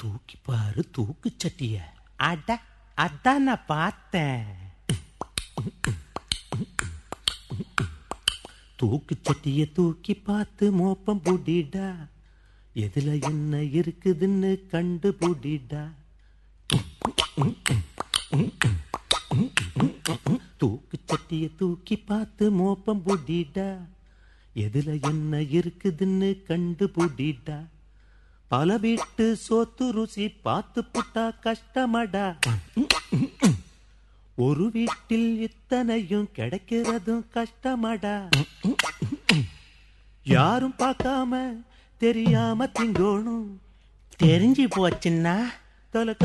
தூக்கி பாரு தூக்கு சட்டிய அட அதான் நான் பார்த்தேன் தூக்கு சட்டிய தூக்கி பார்த்து மோப்பம் புடிடா எதுல என்ன இருக்குதுன்னு கண்டு புடிடா தூக்கு சட்டிய தூக்கி பார்த்து மோப்பம் புடிடா எதுல என்ன இருக்குதுன்னு கண்டு புடிடா பல வீட்டு சோத்து ருசி பார்த்து புட்டா கஷ்டமடா ஒரு வீட்டில் இத்தனையும் கிடைக்கிறதும் கஷ்டமடா யாரும் பார்க்காம தெரியாம திங்கோணும் தெரிஞ்சு போச்சுன்னா தலை